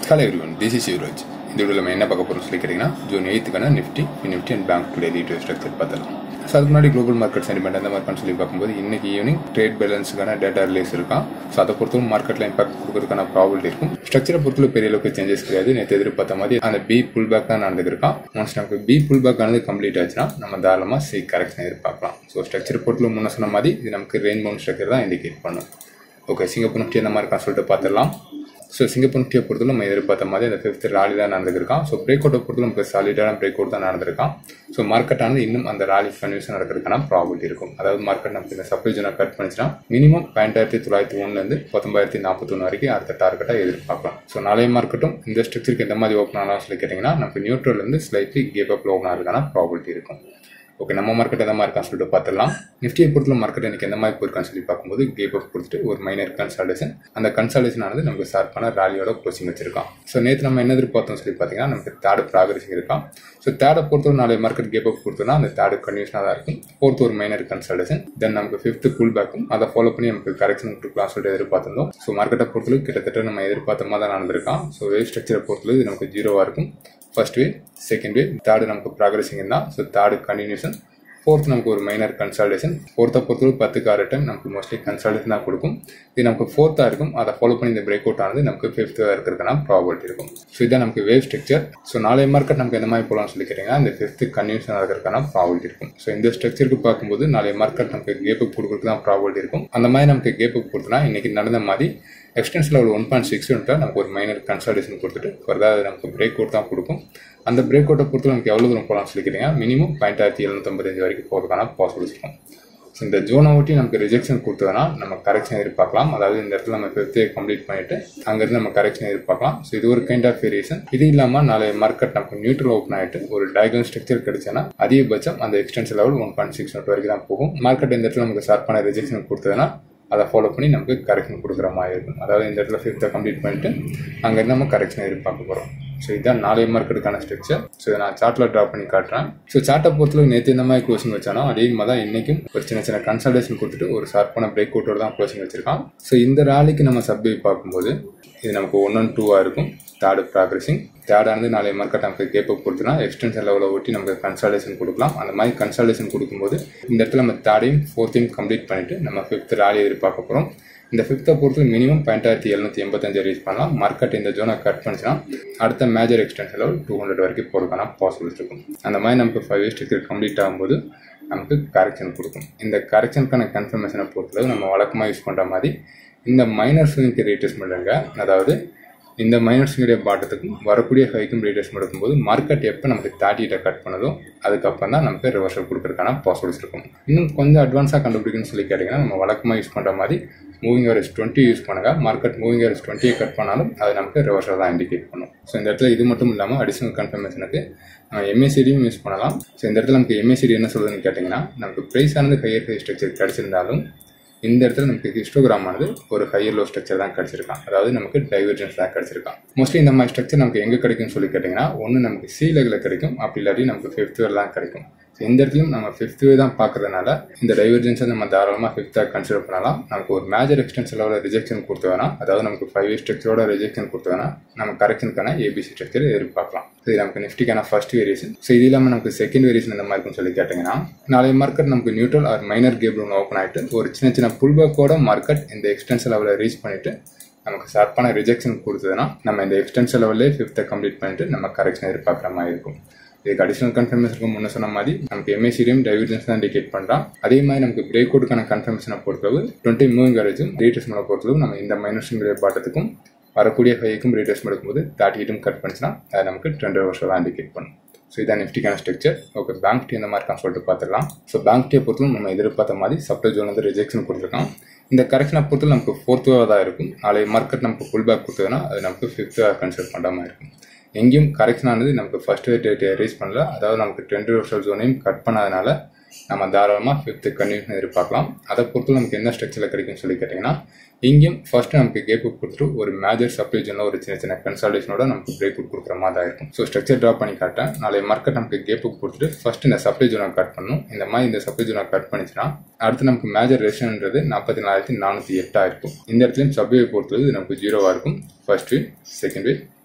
hello everyone this is Yuvaraj இந்த வீடியோவில் நம்ம என்ன பார்க்க போகிறோம் சொல்லி கேட்டிங்கன்னா ஜூன் எயித்துக்கான Nifty Nifty and bank today ரீட்டோ ஸ்ட்ரக்சர் பார்த்தலாம் ஸோ அதுக்கு முன்னாடி குளோபல் மார்க்கெட் சென்டிமெண்ட் அந்த மாதிரி சொல்லி பார்க்கும்போது இன்னைக்கு ஈவினிங் ட்ரேட் பேலன்ஸுக்கான டேட்டா ரிலீஸ் இருக்கான் ஸோ அதை பொறுத்தவரை மார்க்கெட்டில் இம்பாக்ட் கொடுக்கறதுக்கான ப்ராபிலிட்டி இருக்கும் ஸ்ட்ரக்சரை பொறுத்தவரை பெரிய அளவுக்கு சேஞ்சஸ் கிடையாது நேற்று எதிர்பார்த்த மாதிரி அந்த பி புல் பேக் தான் நடந்துருக்கான் ஒன்ஸ் நமக்கு பி புல் பேக் ஆனது கம்ப்ளீட் ஆச்சுன்னா நம்ம தாராளமாக சி கரெக்ஷன் எதிர்பார்க்கலாம் ஸோ ஸ்ட்ரக்சர் பொறுத்தவரை முன்ன சொன்ன மாதிரி இது நமக்கு ரெயின் பவுன் ஸ்ட்ரக்சர் தான் இண்டிகேட் பண்ணும் ஓகே சிங்கப்பூர் நிஃப்டி அந்த மாதிரி சொல்லிட்டு பார்த்துடலாம் ஸோ சிங்கப்பூர் நிஃப்டியை பொறுத்தவரை நம்ம எதிர்பார்த்த மாதிரி அந்த ஃபிஃப்த் ராலி தான் நடந்திருக்கான் ஸோ பிரேக் அவுட்டை பொறுத்தவரை நமக்கு சாலிடான பிரேக் அவுட் தான் நடந்திருக்கான் ஸோ மார்க்கெட்டானது இன்னும் அந்த ராலி கன்வியூஷன் நடக்கிறதுக்கான ப்ராபிலிட்டி இருக்கும் அதாவது மார்க்கெட் நமக்கு இந்த சப்ளை ஜோனை கட் பண்ணிச்சுன்னா மினிமம் பன்னெண்டாயிரத்தி தொள்ளாயிரத்தி ஒன்றுலேருந்து பத்தொம்பதாயிரத்தி நாற்பத்தொன்று வரைக்கும் அடுத்த டார்கெட்டாக எதிர்பார்க்கலாம் ஸோ நாளைய மார்க்கெட்டும் இந்த ஸ்ட்ரக்சருக்கு எந்த மாதிரி ஓப்பன் ஆனாலும் சொல்லி கேட்டிங்கன்னா நமக்கு நியூட்ரல்லேருந்து ஸ்லைட்லி கேப் அப்பில் ஓப்பன் ஆகிறதுக்கான ப்ராபிலிட்டி இருக்கும் ஓகே நம்ம மார்க்கெட் எந்த மாதிரி இருக்கான்னு சொல்லிட்டு பார்த்துடலாம் நிஃப்டியை பொறுத்தல மார்க்கெட் எனக்கு எந்த மாதிரி போயிருக்கான்னு சொல்லி பார்க்கும்போது கேப் அப் கொடுத்துட்டு ஒரு மைனர் கன்சல்டேஷன் அந்த கன்சல்டேஷன் ஆனது நமக்கு ஷார்ப்பான ராலியோட க்ளோசிங் வச்சிருக்கான் ஸோ நேற்று நம்ம என்ன எதிர்பார்த்தோம் சொல்லி பார்த்தீங்கன்னா நமக்கு தேர்ட் ப்ராக்ரஸிங் இருக்கான் ஸோ தேர்டை பொறுத்தவரை நாளைய மார்க்கெட் கேப் அப் கொடுத்தோம்னா அந்த தேர்ட் கன்வியூஷனாக தான் இருக்கும் ஃபோர்த் ஒரு மைனர் கன்சல்டேஷன் தென் நமக்கு ஃபிஃப்த் புல் பேக்கும் அதை ஃபாலோ பண்ணி நமக்கு கரெக்ஷன் கொடுக்கலாம் சொல்லிட்டு எதிர்பார்த்திருந்தோம் ஸோ மார்க்கெட்டை பொறுத்தளவு கிட்டத்தட்ட நம்ம எதிர்பார்த்த மாதிரி தான் நடந்திருக்கான் ஸோ வேவ் ஸ்ட்ரக்சரை பொறுத்தளவு இது நமக்கு ஜீரோவாக இருக்கும் first wave second wave third நமக்கு ப்ராக்ரஸிங் தான் ஸோ தேர்டு கண்டினியூஷன் ஃபோர்த் நமக்கு ஒரு மைனர் கன்சல்டேஷன் ஃபோர்த்தை பொறுத்தவரை பத்துக்கு ஆறு டைம் நமக்கு மோஸ்ட்லி கன்சல்டேஷன் தான் கொடுக்கும் இது நமக்கு ஃபோர்த்தாக இருக்கும் அதை ஃபாலோ பண்ணி இந்த பிரேக் அவுட் ஆனது நமக்கு ஃபிஃப்த்தாக இருக்கிறதுக்கான ப்ராபர்ட்டி இருக்கும் ஸோ இதான் நமக்கு வேவ் ஸ்ட்ரக்சர் ஸோ நாளைய மார்க்கெட் நமக்கு எந்த மாதிரி போகலாம்னு சொல்லி கேட்டிங்கன்னா இந்த ஃபிஃப்த் கன்வியூஷன் இருக்கிறதுக்கான ப்ராபர்ட்டி இருக்கும் ஸோ இந்த ஸ்ட்ரக்சருக்கு பார்க்கும்போது நாளைய மார்க்கெட் நமக்கு கேப் அப் கொடுக்கறதுக்கு தான் ப்ராபர்ட்டி இருக்கும் அந்த மாதிரி நமக்கு கேப் அப் கொடுத்தனா இன்னைக்கு நடந்த மாதிரி extension level one point six நமக்கு ஒரு மைனர் கன்சல்டேஷன் கொடுத்துட்டு ஃபர்தர் நமக்கு பிரேக் அவுட் தான் கொடுக்கும் அந்த பிரேக் அவுட்டை பொறுத்து நமக்கு எவ்வளோ தூரம் போகலாம்னு சொல்லிக்கிறீங்க மினிமம் பாயிண்டாயிரத்தி எழுநூத்தம்பத்தஞ்சு வரைக்கும் போகிறதுக்கான பாசிபிலிட்டி இருக்கும் ஸோ இந்த ஜோனை ஒட்டி நமக்கு ரிஜெக்ஷன் கொடுத்ததுனா நம்ம கரெக்ஷன் எதிர்பார்க்கலாம் அதாவது இந்த இடத்துல நம்ம ஃபிஃப்த்தே கம்ப்ளீட் பண்ணிட்டு அங்கேருந்து நம்ம கரெக்ஷன் எதிர்பார்க்கலாம் ஸோ இது ஒரு கைண்ட் ஆஃப் வேரியேஷன் இது இல்லாமல் நாளை மார்க்கெட் நமக்கு நியூட்ரல் ஓப்பன் ஆகிட்டு ஒரு டயக்னல் ஸ்ட்ரக்சர் கிடைச்சுன்னா அதிகபட்சம் அந்த extension level one point six நோட் வரைக்கும் தான் போகும் மார்க்கெட் இந்த இடத்துல நமக்கு ஷார்ப்பான ரிஜெக்ஷன் கொடுத்ததுன்னா அதை ஃபாலோ பண்ணி நமக்கு கரெக்ஷன் கொடுக்குற மாதிரி இருக்கும் அதாவது இந்த இடத்துல ஃபிஃப்த்தை கம்ப்ளீட் பண்ணிட்டு அங்கேருந்து நம்ம கரெக்ஷன் எதிர்பார்க்க போகிறோம் ஸோ இதுதான் நாளைய மார்க்கெட்டுக்கான ஸ்ட்ரக்சர் ஸோ இதை நான் சார்ட்டில் ட்ரா பண்ணி காட்டுறேன் ஸோ சார்ட்டை பொறுத்தளவு நேற்று இந்த மாதிரி க்ளோசிங் வச்சானோ அதே மாதிரி தான் இன்றைக்கும் ஒரு சின்ன சின்ன கன்சல்டேஷன் கொடுத்துட்டு ஒரு ஷார்ப்பான பிரேக் அவுட்டோட தான் க்ளோசிங் வச்சிருக்கான் ஸோ இந்த ராலிக்கு நம்ம சப்வே பார்க்கும்போது இது நமக்கு ஒன் ஒன் டூவாக இருக்கும் தேர்டு ப்ராக்ரஸிங் தேர்டானது நாளைய மார்க்கெட் நமக்கு கேப் அப் கொடுத்துனா எக்ஸ்டென்ஷன் லெவலில் ஒட்டி நமக்கு கன்சல்டேஷன் கொடுக்கலாம் அந்த மாதிரி கன்சல்டேஷன் கொடுக்கும்போது இந்த இடத்துல நம்ம தேர்டையும் ஃபோர்த்தையும் கம்ப்ளீட் பண்ணிட்டு நம்ம ஃபிஃப்த் ராலி எதிர்பார்க்க போகிறோம் இந்த ஃபிஃப்த்தை பொறுத்து மினிமம் பாயிண்டாயிரத்தி எழுநூத்தி எண்பத்தஞ்சு ரீச் பண்ணலாம் மார்க்கெட் இந்த ஜோனை கட் பண்ணிச்சுன்னா அடுத்த major extension level two hundred வரைக்கும் போகிறதுக்கான பாசிபிலிட்டி இருக்கும் அந்த மாதிரி நமக்கு ஃபைவ் இயர்ஸ் டிக்கெட் கம்ப்ளீட் ஆகும்போது நமக்கு கரெக்ஷன் கொடுக்கும் இந்த கரெக்ஷனுக்கான கன்ஃபர்மேஷனை பொறுத்தளவு நம்ம வழக்கமாக யூஸ் பண்ணுற மாதிரி இந்த மைனர் ஸ்விங்க்கு ரீட்ரேஸ்மெண்ட்டுங்க அதாவது இந்த மைனர்ஸுடைய பாட்டத்துக்கும் வரக்கூடிய ஹைக்கும் ரீடர்ஸ் எடுக்கும்போது மார்க்கெட் எப்போ நமக்கு தேர்ட்டிகிட்ட கட் பண்ணதோ அதுக்கப்புறம் தான் நமக்கு ரிவர்சல் கொடுக்கறதுக்கான பாசிபிலிட்டிஸ் இருக்கும் இன்னும் கொஞ்சம் அட்வான்ஸாக கண்டுபிடிக்கணும்னு சொல்லி கேட்டிங்கன்னா நம்ம வழக்கமாக யூஸ் பண்ணுற மாதிரி மூவிங் ஆர்எஸ் டுவெண்ட்டி யூஸ் பண்ணுங்க மார்க்கெட் மூவிங் ஆர்எஸ் டுவெண்ட்டியை கட் பண்ணாலும் அது நமக்கு ரிவர்சல் தான் இண்டிகேட் பண்ணும் ஸோ இந்த இடத்துல இது மட்டும் இல்லாமல் அடிஷனல் கன்ஃபர்மேஷனுக்கு எம்ஏசிடியும் யூஸ் பண்ணலாம் ஸோ இந்த இடத்துல நமக்கு எம்ஏசிடி என்ன சொல்லுதுன்னு கேட்டிங்கன்னா நமக்கு ப்ரைஸ் ஆனது ஹையர் ஹை ஸ்ட்ரக்சர் கிடச்சிருந்தாலும் இந்த இடத்துல நமக்கு ஹிஸ்டோகிராம் ஆனது ஒரு ஹையர் லோ ஸ்ட்ரக்சர் தான் கிடைச்சிருக்கான் அதாவது நமக்கு டைவர்ஜென்ஸ் தான் கிடைச்சிருக்கான் மோஸ்ட்லி இந்த மாதிரி ஸ்ட்ரக்சர் நமக்கு எங்கே கிடைக்கும்னு சொல்லி கேட்டிங்கன்னா ஒன்று நமக்கு சி லெகில் கிடைக்கும் அப்படி இல்லாட்டி நமக்கு ஃபிஃப்த் வேர் தான் கிடைக்கும் இந்த இடத்துலையும் நம்ம ஃபிஃப்த் வே தான் பார்க்கறதுனால இந்த டைவர்ஜென்ஸை நம்ம தாராளமாக ஃபிஃப்த்தாக கன்சிடர் பண்ணலாம் நமக்கு ஒரு மேஜர் எக்ஸ்டென்ஷன் லெவலில் ரிஜெக்ஷன் கொடுத்து வேணா அதாவது நமக்கு ஃபைவ் இயர் ஸ்ட்ரக்சரோட ரிஜெக்ஷன் கொடுத்து வேணா நம்ம கரெக்ஷனுக்கான ஏபிசி ஸ்ட்ரக்சர் எதிர்பார்க்கலாம் இது நமக்கு நிஃப்டிக்கான ஃபர்ஸ்ட் வேரியேஷன் ஸோ இது இல்லாமல் நமக்கு செகண்ட் வேரியேஷன் இந்த மாதிரி இருக்கும்னு சொல்லி கேட்டிங்கன்னா நாளைய மார்க்கெட் நமக்கு நியூட்ரல் ஆர் மைனர் கேப் ஒன்று ஓப்பன் ஆகிட்டு ஒரு சின்ன சின்ன புல்பேக்கோட மார்க்கெட் இந்த எக்ஸ்டென்ஷன் லெவலில் ரீச் பண்ணிட்டு நமக்கு ஷார்ப்பான ரிஜெக்ஷன் கொடுத்ததுன்னா நம்ம இந்த எக்ஸ்டென்ஷன் லெவல்லே ஃபிஃப்த்தை கம்ப்ளீட் பண்ணிட்டு நம்ம கரெக்ஷன் எதிர்பார்க்குற மாதிரி இருக்கும் இதுக்கு அடிஷனல் கன்ஃபர்மேஷனுக்கு முன்ன சொன்ன மாதிரி நமக்கு எம்ஏசிடியும் டைவர்ஜன்ஸ் தான் இண்டிகேட் பண்ணுறான் அதே மாதிரி நமக்கு பிரேக் அவுட்டுக்கான கன்ஃபர்மேஷனை பொறுத்தளவு டுவெண்ட்டி மூவிங் ஆரேஜும் ரீட்ரேஸ்மெண்ட்டை பொறுத்தளவு நம்ம இந்த மைனஸுங்கிற பாட்டத்துக்கும் வரக்கூடிய ஹைக்கும் ரீட்ரேஸ்மெண்ட் எடுக்கும்போது தேர்ட்டி எயிட்டும் கட் பண்ணிச்சுன்னா அது நமக்கு டுவெண்ட்டி வருஷம் தான் இண்டிகேட் பண்ணும் ஸோ இதான் நிஃப்டிக்கான ஸ்ட்ரக்சர் ஓகே பேங்க் டீ இந்த மாதிரி சொல்லிட்டு பார்த்துடலாம் ஸோ பேங்க் டீயை பொறுத்தவரை நம்ம எதிர்பார்த்த மாதிரி சப்ளை ஜோன் வந்து ரிஜெக்ஷன் கொடுத்துருக்கான் இந்த கரெக்ஷனை பொறுத்து நமக்கு ஃபோர்த் தான் இருக்கும் நாளைய மார்க்கெட் நமக்கு ஃபுல் பேக் கொடுத்ததுன்னா அது நமக்கு ஃபிஃப்த் கன்சிடர் பண்ணுற மாதிரி இருக்கும் எங்கேயும் கரெக்ஷன் ஆனது நமக்கு ஃபர்ஸ்ட் டேட் ரீச் பண்ணல அதாவது நமக்கு டுவெண்ட்டி வருஷம் ஜோனையும் கட் பண்ணாதனால நம்ம தாராளமாக ஃபிஃப்த்து கன்வியூஷன் எதிர்பார்க்கலாம் அதை பொறுத்து நமக்கு என்ன ஸ்ட்ரக்சரில் கிடைக்கும்னு சொல்லி கேட்டிங்கன்னா இங்கேயும் ஃபர்ஸ்ட் நமக்கு கேப் கொடுத்துட்டு ஒரு மேஜர் சப்ளை ஜோனில் ஒரு சின்ன சின்ன கன்சல்டேஷனோட நமக்கு பிரேக் அவுட் கொடுக்குற மாதிரி தான் இருக்கும் ஸோ ஸ்ட்ரக்சர் ட்ரா பண்ணி காட்டேன் நாளை மார்க்கெட் நமக்கு கேப் கொடுத்துட்டு ஃபர்ஸ்ட் இந்த சப்ளை ஜோனை கட் பண்ணணும் இந்த மாதிரி இந்த சப்ளை ஜோனை கட் பண்ணிச்சுன்னா அடுத்து நமக்கு மேஜர் ரெஷன்ன்றது நாற்பத்தி நாலாயிரத்தி நானூற்றி எட்டாக இருக்கும் இந்த இடத்துலையும் சப்வே பொறுத்தது நமக்கு ஜீரோவாக இருக்கும் first wave second wave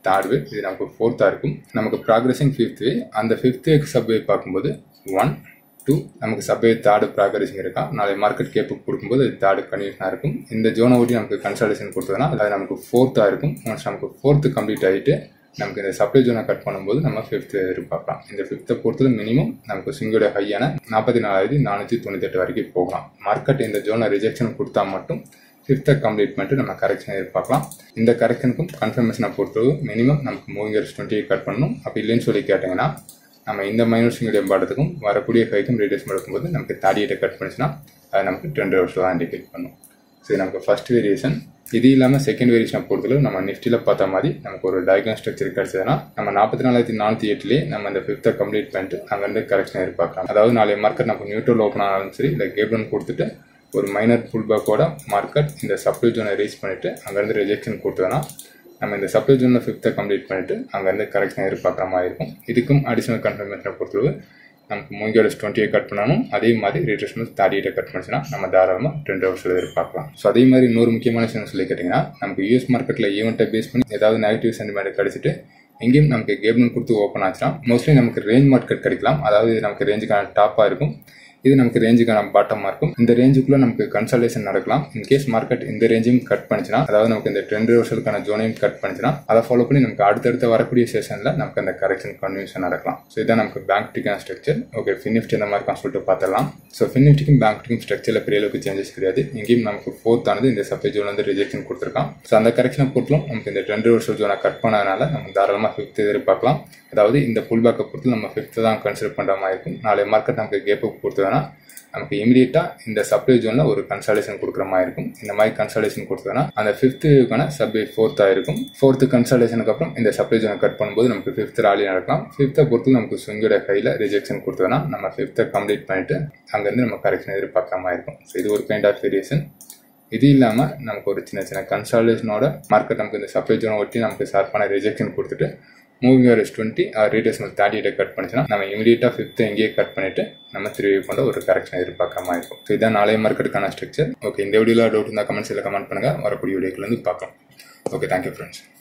third wave இது நமக்கு ஃபோர்த்தாக இருக்கும் நமக்கு ப்ராக்ரஸிங் ஃபிஃப்த் வே அந்த ஃபிஃப்த் வேக்கு சப்வே பார்க்கும்போது ஒன் டூ நமக்கு சப்வே தேர்டு ப்ராக்ரஸிங் இருக்கா நாளை மார்க்கெட் கேப்புக்கு கொடுக்கும்போது அது தேர்டு கன்வியூஷனாக இருக்கும் இந்த ஜோனை ஒட்டி நமக்கு கன்சல்டேஷன் கொடுத்ததுன்னா அது நமக்கு ஃபோர்த்தாக இருக்கும் ஒன்ஸ் நமக்கு ஃபோர்த்து கம்ப்ளீட் ஆகிட்டு நமக்கு இந்த சப்ளை ஜோனை கட் பண்ணும்போது நம்ம ஃபிஃப்த் எதிர்பார்க்கலாம் இந்த ஃபிஃப்த்தை பொறுத்தது மினிமம் நமக்கு சிங்கோட ஹையான நாற்பத்தி நாலாயிரத்தி நானூற்றி தொண்ணூத்தெட்டு வரைக்கும் போகலாம் மார்க்கெட் இந்த ஜோனை ரிஜெக்ஷன் கொடுத்தா மட்டும் ஃபிஃப்த்தை கம்ப்ளீட் பண்ணிட்டு நம்ம கரெக்ஷன் எதிர்பார்க்கலாம் இந்த கரெக்ஷனுக்கும் கன்ஃபர்மேஷனை பொறுத்தது மினிமம் நமக்கு மூவிங் இயர்ஸ் டுவெண்ட்டி கட் பண்ணணும் அப்படி இல்லைன்னு சொல்லி கேட்டிங்கன்னா நம்ம இந்த மைனஸ் சிங்கிள் பாடத்துக்கும் வரக்கூடிய ஹைக்கும் ரேடியஸ் எடுக்கும்போது நமக்கு தேர்ட்டி கட் பண்ணிச்சுன்னா அது நமக்கு டுவெண்ட்டி வருஷம் தான் இண்டிகேட் பண்ணும் சரி நமக்கு ஃபர்ஸ்ட் வேரியேஷன் இது இல்லாமல் செகண்ட் வேரியேஷன் பொறுத்தளவு நம்ம நிஃப்டியில் பார்த்த மாதிரி நமக்கு ஒரு டயக்ராம் ஸ்ட்ரக்சர் கிடைச்சதுன்னா நம்ம நாற்பத்தி நாலாயிரத்தி நானூற்றி எட்டுலேயே நம்ம இந்த ஃபிஃப்த்தை கம்ப்ளீட் பண்ணிட்டு அங்கேருந்து கரெக்ஷன் எதிர்பார்க்கலாம் அதாவது நாளைய மார்க்கெட் நமக்கு நியூட்ரல் ஓப்பன் ஆனாலும் சரி இல்லை கேப்டன் கொடுத்துட்டு ஒரு மைனர் புல் பேக்கோட மார்க்கெட் இந்த சப்ளை ஜோனை ரீச் பண்ணிட்டு அங்கேருந்து ரிஜெக்ஷன் கொடுத்ததுன்னா நம்ம இந்த சப்ளை ஜோனில் ஃபிஃப்த்தை கம்ப்ளீட் பண்ணிட்டு அங்கேருந்து கரெக்ஷன் எதிர்பார்க்குற மாதிரி இருக்கும் இதுக்கும் அடிஷனல் கன்ஃபர்மேஷனை பொறுத்தளவு நமக்கு மூங்கியோட டுவெண்ட்டியை கட் பண்ணணும் அதே மாதிரி ரீட்ரெஸ்மெண்ட் தேர்ட்டி எயிட்டை கட் பண்ணிச்சுன்னா நம்ம தாராளமாக ரெண்டு வருஷத்தில் எதிர்பார்க்கலாம் ஸோ அதே மாதிரி இன்னொரு முக்கியமான விஷயம் சொல்லி கேட்டிங்கன்னா நமக்கு யூஎஸ் மார்க்கெட்டில் ஈவெண்ட்டை பேஸ் பண்ணி ஏதாவது நெகட்டிவ் சென்டிமெண்ட் கிடைச்சிட்டு எங்கேயும் நமக்கு கேப்னு கொடுத்து ஓப்பன் ஆச்சுன்னா மோஸ்ட்லி நமக்கு ரேஞ்ச் மார்க்கெட் கிடைக்கலாம் அதாவது இது நமக்கு ரேஞ்சுக்கான டாப்பாக இருக்கும் இது நமக்கு ரேஞ்சுக்கான பாட்டமாக இருக்கும் இந்த ரேஞ்சுக்குள்ள நமக்கு கன்சல்டேஷன் நடக்கலாம் இன்கேஸ் மார்க்கெட் இந்த ரேஞ்சையும் கட் பண்ணிச்சுன்னா அதாவது நமக்கு இந்த ட்ரெண்ட் ரிவர்சலுக்கான ஜோனையும் கட் பண்ணிச்சுன்னா அதை ஃபாலோ பண்ணி நமக்கு அடுத்தடுத்த வரக்கூடிய செஷனில் நமக்கு அந்த கரெக்ஷன் கன்வியூஷன் நடக்கலாம் ஸோ இதான் நமக்கு பேங்க் நிஃப்டிக்கான ஸ்ட்ரக்சர் ஓகே ஃபினிஃப்டி இந்த மாதிரி சொல்லிட்டு பார்த்துடலாம் ஸோ ஃபினிஃப்டிக்கும் பேங்க் நிஃப்டிக்கும் ஸ்ட்ரக்சரில் பெரிய அளவுக்கு சேஞ்சஸ் கிடையாது இங்கேயும் நமக்கு ஃபோர்த் ஆனது இந்த சப்ளை ஜோன் வந்து ரிஜெக்ஷன் கொடுத்துருக்கான் ஸோ அந்த கரெக்ஷனை பொறுத்தலும் நமக்கு இந்த ட்ரெண்ட் ரிவர்சல் ஜோனை கட் பண்ணதுனால நம்ம தாராளமாக ஃபிஃப்த் எதிர்பார்க்கலாம் அதாவது இந்த புல் பேக்கை பொறுத்து நம்ம ஃபிஃப்த்து தான் கன்சிடர் பண்ணுற மாதிரி இருக்கும் நாளை மார்க்கெட் நமக்கு கேப்புக்கு கொடுத்ததுன்னா நமக்கு இமீடியட்டாக இந்த சப்ளை ஜோனில் ஒரு கன்சல்டேஷன் கொடுக்குற மாதிரி இருக்கும் இந்த மாதிரி கன்சல்டேஷன் கொடுத்ததுன்னா அந்த ஃபிஃப்த்துக்கான சப்ளை ஃபோர்த்தாக இருக்கும் ஃபோர்த்து கன்சல்டேஷனுக்கு அப்புறம் இந்த சப்ளை ஜோனை கட் பண்ணும்போது நமக்கு ஃபிஃப்த் ராலி நடக்கலாம் ஃபிஃப்த்தை பொறுத்து நமக்கு ஸ்விங்கோட கையில் ரிஜெக்ஷன் கொடுத்ததுன்னா நம்ம ஃபிஃப்த்தை கம்ப்ளீட் பண்ணிட்டு அங்கேருந்து நம்ம கரெக்ஷன் எதிர்பார்க்குற மாதிரி இருக்கும் ஸோ இது ஒரு கைண்ட் ஆஃப் வேரியேஷன் இது இல்லாமல் நமக்கு ஒரு சின்ன சின்ன கன்சல்டேஷனோட மார்க்கெட் நமக்கு இந்த சப்ளை ஜோனை ஒட்டி நமக்கு ஷார்ப்பான ரிஜெக்ஷன் கொடுத்துட்டு மூவிங் ஆர்எஸ் டுவெண்ட்டி ரேடியஸ்மல் தேர்ட்டி எயிட்டை கட் பண்ணிச்சுன்னா நம்ம இமீடியட்டாக ஃபிஃப்த்து எங்கேயே கட் பண்ணிட்டு நம்ம திரும்பி கொண்ட ஒரு கரெக்ஷன் எதிர்பார்க்காம இருக்கும் ஸோ இதான் நாளைய மார்க்கெட்டுக்கான ஸ்ட்ரக்சர் ஓகே இந்த வீடியோவில் டவுட் இருந்தால் கமெண்ட்ஸில் கமெண்ட் பண்ணுங்கள் வரக்கூடிய வீடியோக்குள்ள இருந்து பார்க்கலாம் ஓகே தேங்க்யூ ஃப்ரெண்ட்ஸ்